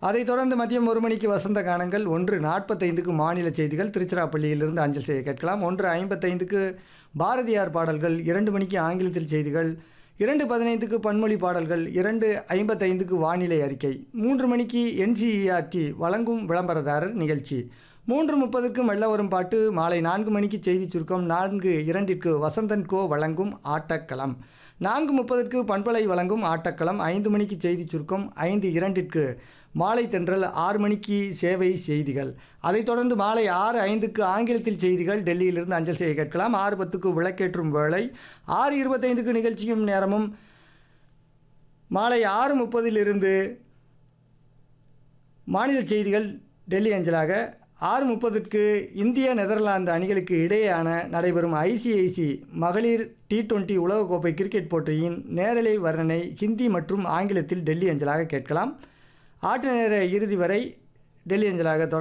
அதைத் தொடர்ந்து மதியம் ஒரு மணிக்கு வசந்த கானங்கள் ஒன்று நாற்பத்தைந்துக்கு மாநில செய்திகள் திருச்சிராப்பள்ளியிலிருந்து அஞ்சல் செய்ய கேட்கலாம் ஒன்று ஐம்பத்தைந்துக்கு பாரதியார் பாடல்கள் இரண்டு மணிக்கு ஆங்கிலத்தில் செய்திகள் இரண்டு பதினைந்துக்கு பன்மொழி பாடல்கள் இரண்டு ஐம்பத்தைந்துக்கு வானிலை அறிக்கை மூன்று மணிக்கு என்சிஇஆர்டி வழங்கும் விளம்பரதாரர் நிகழ்ச்சி மூன்று முப்பதுக்கு மெல்ல வரும் பாட்டு மாலை நான்கு மணிக்கு செய்தி சுருக்கம் நான்கு இரண்டிற்கு வசந்தன் கோ வழங்கும் ஆட்டக்களம் நான்கு முப்பதுக்கு பண்பலை வழங்கும் ஆட்டக்களம் ஐந்து மணிக்கு செய்தி சுருக்கம் ஐந்து இரண்டிற்கு மாலை தென்றல் ஆறு மணிக்கு சேவை செய்திகள் அதைத் தொடர்ந்து மாலை ஆறு ஐந்துக்கு ஆங்கிலத்தில் செய்திகள் டெல்லியிலிருந்து அஞ்சல் செய்ய கேட்கலாம் ஆறு பத்துக்கு விளக்கேற்றும் வேளை ஆறு இருபத்தைந்துக்கு நிகழ்ச்சியும் நேரமும் மாலை ஆறு முப்பதிலிருந்து மாநில செய்திகள் டெல்லி அஞ்சலாக ஆறு முப்பதுக்கு இந்திய நெதர்லாந்து அணிகளுக்கு இடையேயான நடைபெறும் ஐசிஐசி மகளிர் டி டுவெண்ட்டி உலகக்கோப்பை கிரிக்கெட் போட்டியின் நேரலை வர்ணனை ஹிந்தி மற்றும் ஆங்கிலத்தில் டெல்லி அஞ்சலாக கேட்கலாம் ஆட்ட நேர இறுதி வரை டெல்லி அஞ்சலாக தொடர்